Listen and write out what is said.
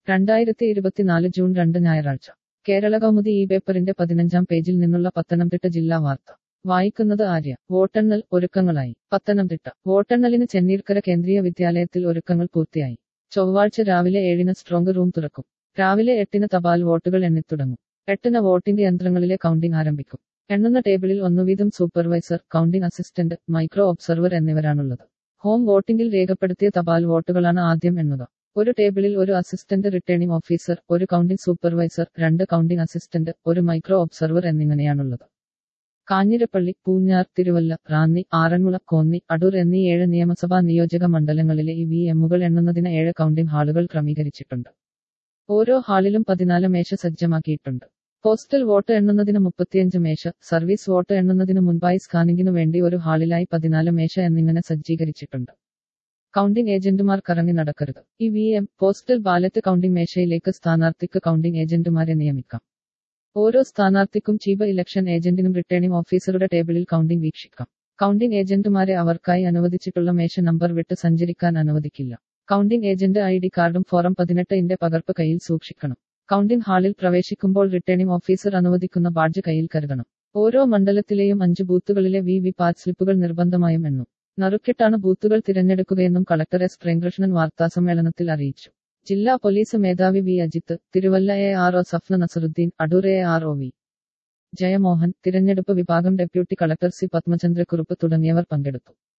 രണ്ടായിരത്തി ഇരുപത്തിനാല് ജൂൺ രണ്ട് ഞായറാഴ്ച കേരള കൗമുദി ഈ പേപ്പറിന്റെ പതിനഞ്ചാം പേജിൽ നിന്നുള്ള പത്തനംതിട്ട ജില്ലാ വാർത്ത വായിക്കുന്നത് ആര്യ വോട്ടെണ്ണൽ ഒരുക്കങ്ങളായി പത്തനംതിട്ട വോട്ടെണ്ണലിന് ചെന്നീർക്കര കേന്ദ്രീയ വിദ്യാലയത്തിൽ ഒരുക്കങ്ങൾ പൂർത്തിയായി ചൊവ്വാഴ്ച രാവിലെ ഏഴിന് സ്ട്രോങ് റൂം തുറക്കും രാവിലെ എട്ടിന് തപാൽ വോട്ടുകൾ എണ്ണിത്തുടങ്ങും എട്ടിന് വോട്ടിംഗ് യന്ത്രങ്ങളിലെ കൗണ്ടിംഗ് ആരംഭിക്കും എണ്ണുന്ന ടേബിളിൽ ഒന്നുവീതം supervisor counting assistant micro observer എന്നിവരാണുള്ളത് ഹോം വോട്ടിംഗിൽ രേഖപ്പെടുത്തിയ തപാൽ വോട്ടുകളാണ് ആദ്യം എണ്ണുക ഒരു ടേബിളിൽ ഒരു അസിസ്റ്റന്റ് റിട്ടേണിംഗ് ഓഫീസർ ഒരു കൗണ്ടിംഗ് സൂപ്പർവൈസർ രണ്ട് കൗണ്ടിംഗ് അസിസ്റ്റന്റ് ഒരു മൈക്രോ ഒബ്സർവർ എന്നിങ്ങനെയാണുള്ളത് കാഞ്ഞിരപ്പള്ളി പൂഞ്ഞാർ തിരുവല്ല റാന്നി ആറന്മുള കോന്നി അടൂർ എന്നീ ഏഴ് നിയമസഭാ നിയോജക മണ്ഡലങ്ങളിലെ ഈ വി എമ്മുകൾ എണ്ണുന്നതിന് ഏഴ് കൗണ്ടിംഗ് ഹാളുകൾ ക്രമീകരിച്ചിട്ടുണ്ട് ഓരോ ഹാളിലും പതിനാല് മേശ സജ്ജമാക്കിയിട്ടുണ്ട് പോസ്റ്റൽ വോട്ട് എണ്ണുന്നതിന് മുപ്പത്തിയഞ്ച് മേശ സർവീസ് വോട്ട് എണ്ണുന്നതിന് മുൻപായി സ്കാനിംഗിനു വേണ്ടി ഒരു ഹാളിലായി പതിനാല് മേശ എന്നിങ്ങനെ സജ്ജീകരിച്ചിട്ടുണ്ട് കൗണ്ടിംഗ് ഏജന്റുമാർ കറങ്ങി നടക്കരുത് E V M postal ballot counting മേശയിലേക്ക് സ്ഥാനാർത്ഥിക്ക് കൗണ്ടിംഗ് ഏജന്റുമാരെ നിയമിക്കാം ഓരോ സ്ഥാനാർത്ഥിക്കും ചീഫ് ഇലക്ഷൻ ഏജന്റിനും റിട്ടേണിംഗ് ഓഫീസറുടെ ടേബിളിൽ കൗണ്ടിംഗ് വീക്ഷിക്കാം കൗണ്ടിംഗ് ഏജന്റുമാരെ അവർക്കായി അനുവദിച്ചിട്ടുള്ള മേശ നമ്പർ വിട്ട് സഞ്ചരിക്കാൻ അനുവദിക്കില്ല കൗണ്ടിംഗ് ഏജന്റ് ഐ ഡി കാർഡും ഫോറം പതിനെട്ട് ഇന്റെ പകർപ്പ് കയ്യിൽ സൂക്ഷിക്കണം കൗണ്ടിംഗ് ഹാളിൽ പ്രവേശിക്കുമ്പോൾ റിട്ടേണിംഗ് ഓഫീസർ അനുവദിക്കുന്ന ബാഡ്ജ് കയ്യിൽ കരുതണം ഓരോ മണ്ഡലത്തിലെയും അഞ്ച് ബൂത്തുകളിലെ വി വി പാറ്റ് സ്ലിപ്പുകൾ നിർബന്ധമായും എണ്ണും നറുക്കിട്ടാണ് ബൂത്തുകൾ തിരഞ്ഞെടുക്കുകയെന്നും കളക്ടർ എസ് പ്രേംകൃഷ്ണൻ വാർത്താസമ്മേളനത്തിൽ അറിയിച്ചു ജില്ലാ പോലീസ് മേധാവി V Ajith Thiruvalla A R O Safna Nasaruddin Adoor A R O V Jayamohan തിരഞ്ഞെടുപ്പ് വിഭാഗം ഡെപ്യൂട്ടി കളക്ടർ സി പത്മചന്ദ്രക്കുറുപ്പ് തുടങ്ങിയവർ പങ്കെടുത്തു